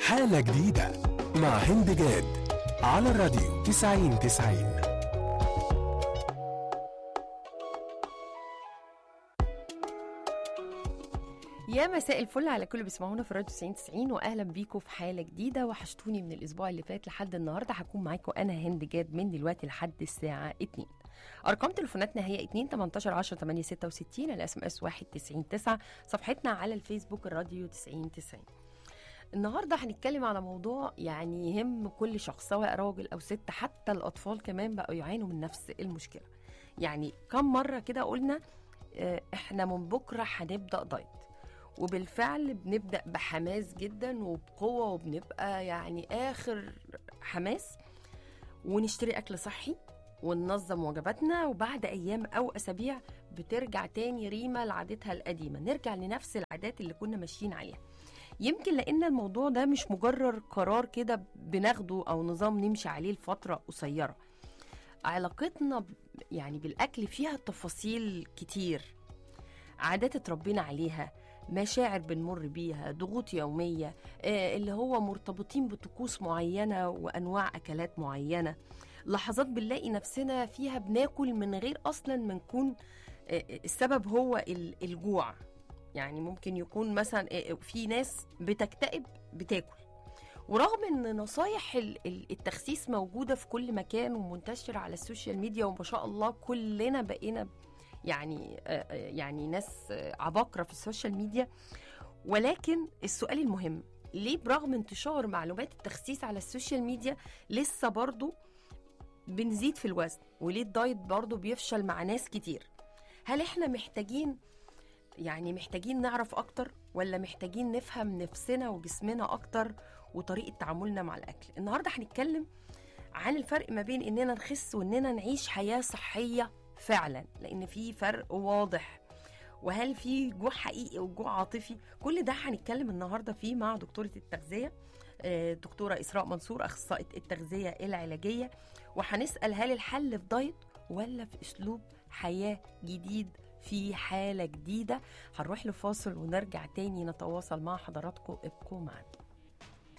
حالة جديدة مع هند جاد على الراديو 90 90 يا مساء الفل على كل اللي بيسمعونا في راديو 90 90 واهلا بيكم في حاله جديده وحشتوني من الاسبوع اللي فات لحد النهارده هكون معاكم انا هند جاد من دلوقتي لحد الساعه 2 ارقام تليفوناتنا هي 2 18 10 8 66 الاس ام اس 1 90 9 صفحتنا على الفيسبوك الراديو 90 90 النهارده هنتكلم على موضوع يعني يهم كل شخص سواء راجل او ست حتى الاطفال كمان بقوا يعانوا من نفس المشكله يعني كم مره كده قلنا آه، احنا من بكره هنبدا دايت وبالفعل بنبدا بحماس جدا وبقوه وبنبقى يعني اخر حماس ونشتري اكل صحي وننظم وجباتنا وبعد ايام او اسابيع بترجع تاني ريما لعادتها القديمه نرجع لنفس العادات اللي كنا ماشيين عليها يمكن لان الموضوع ده مش مجرد قرار كده بناخده او نظام نمشي عليه لفتره قصيره علاقتنا ب- يعني بالاكل فيها تفاصيل كتير عادات اتربينا عليها مشاعر بنمر بيها ضغوط يومية آه، اللي هو مرتبطين بطقوس معينة وأنواع أكلات معينة لحظات بنلاقي نفسنا فيها بناكل من غير أصلا ما نكون آه، السبب هو ال- الجوع يعني ممكن يكون مثلا آه، في ناس بتكتئب بتاكل ورغم ان نصايح ال- ال- التخسيس موجوده في كل مكان ومنتشره على السوشيال ميديا وما شاء الله كلنا بقينا يعني آه، آه، يعني ناس آه، عباقره في السوشيال ميديا ولكن السؤال المهم ليه برغم انتشار معلومات التخسيس على السوشيال ميديا لسه برضو بنزيد في الوزن وليه الدايت برضو بيفشل مع ناس كتير هل احنا محتاجين يعني محتاجين نعرف اكتر ولا محتاجين نفهم نفسنا وجسمنا اكتر وطريقه تعاملنا مع الاكل النهارده هنتكلم عن الفرق ما بين اننا نخس واننا نعيش حياه صحيه فعلا لان في فرق واضح وهل في جوع حقيقي وجوع عاطفي كل ده هنتكلم النهارده فيه مع دكتوره التغذيه آه، دكتوره اسراء منصور اخصائيه التغذيه العلاجيه وهنسال هل الحل في دايت ولا في اسلوب حياه جديد في حاله جديده هنروح لفاصل ونرجع تاني نتواصل مع حضراتكم ابقوا معنا